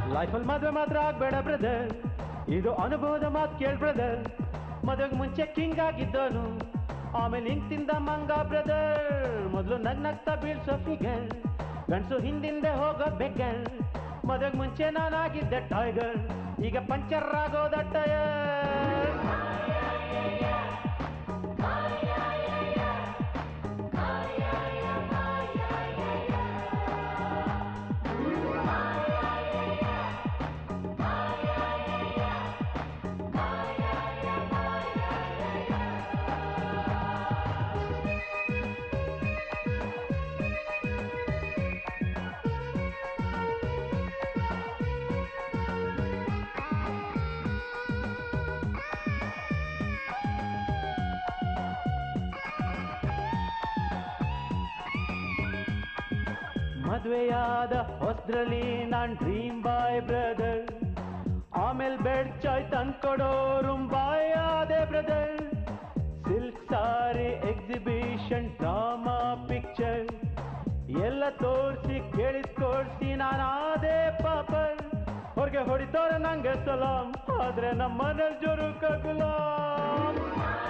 ಲೈಫಲ್ಲಿ ಮದುವೆ ಮಾತ್ರ ಆಗ್ಬೇಡ ಬ್ರದರ್ ಇದು ಅನುಭವದ ಮಾತು ಕೇಳ್ ಬ್ರದರ್ ಮದುವೆಗೆ ಮುಂಚೆ ಕಿಂಗ್ ಆಗಿದ್ದೋನು ಆಮೇಲೆ ಹಿಂಗ್ ತಿಂದ ಮಂಗ ಬ್ರದರ್ ಮೊದಲು ನಗ್ ನಗ್ತಾ ಬೀಳ್ಸೋ ಫಿಗರ್ ಗಂಡಸು ಹಿಂದಿಂದೆ ಹೋಗೋ ಬೆಗ್ಗರ್ ಮದುವೆಗೆ ಮುಂಚೆ ನಾನಾಗಿದ್ದೆ ಟೈಗರ್ ಈಗ ಪಂಚರ್ ಆಗೋದ ಟಯರ್ ಮದ್ವೆಯಾದ ಹೊಸ್ದ್ರಲ್ಲಿ ನಾನ್ ಡ್ರೀಮ್ ಬಾಯ್ ಬ್ರದರ್ ಆಮೇಲೆ ಬೆಡ್ ಚಾಯ್ ತಂದ್ಕೊಡೋರು ಬಾಯ್ ಆದೆ brother silk sari exhibition drama picture ಎಲ್ಲ ತೋರಿಸಿ ಕೇಳಿದ್ ಕೊಡ್ಸಿ ನಾನಾದೆ ಪಾಪರ್ ಹೊರಗೆ ಹೊಡಿತವ್ರೆ ನಂಗೆ ಸಲಾಮ್ ಆದ್ರೆ ನಮ್ಮ ಮನೇಲಿ ಜೋರು ಗುಲಾಮ್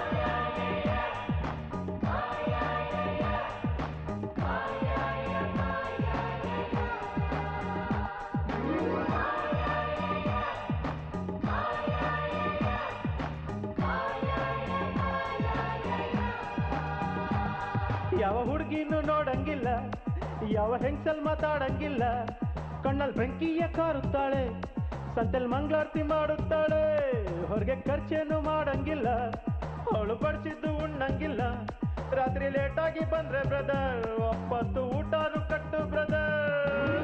ಯಾವ ಹುಡುಗಿನೂ ನೋಡಂಗಿಲ್ಲ ಯಾವ ಹೆಂಗ್ಸಲ್ ಮಾತಾಡಂಗಿಲ್ಲ ಕಣ್ಣಲ್ಲಿ ಬೆಂಕಿಯ ಕಾರುತ್ತಾಳೆ ಸಂತೆಲ್ ಮಂಗಳಾರತಿ ಮಾಡುತ್ತಾಳೆ ಹೊರಗೆ ಖರ್ಚೇನು ಮಾಡಂಗಿಲ್ಲ ಅವಳು ಬಡಿಸಿದ್ದು ಉಣ್ಣಂಗಿಲ್ಲ ರಾತ್ರಿ ಲೇಟಾಗಿ ಬಂದ್ರೆ ಬ್ರದರ್ ಒಪ್ಪತ್ತು ಊಟನು ಕಟ್ಟು brother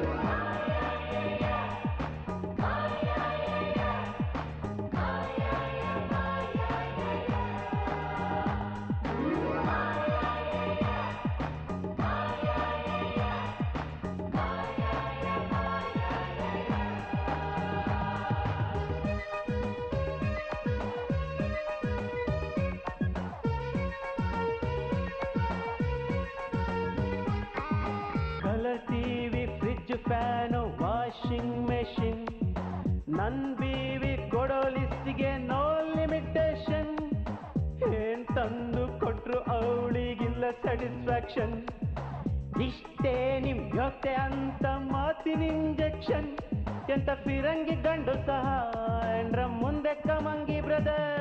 colour TV fridge fan washing machine ನನ್ ಬೀವಿ ಕೊಡೋ ಲಿಸ್ಟಿಗೆ ನೋ ಲಿಮಿಟೇಷನ್ ಏನ್ ತಂದು ಕೊಟ್ರು ಅವಳಿಗಿಲ್ಲ ಸ್ಯಾಟಿಸ್ಫ್ಯಾಕ್ಷನ್ ಇಷ್ಟೇ ನಿಮ್ ಯೋಗ್ಯತೆ ಅಂತ ಮಾತಿನ ಇಂಜೆಕ್ಷನ್ ಎಂತ ಫಿರಂಗಿ ಗಂಡು ಸಹ ಎಂಡ್ರ ಮುಂದೆ ಕಮಂಗಿ ಬ್ರದರ್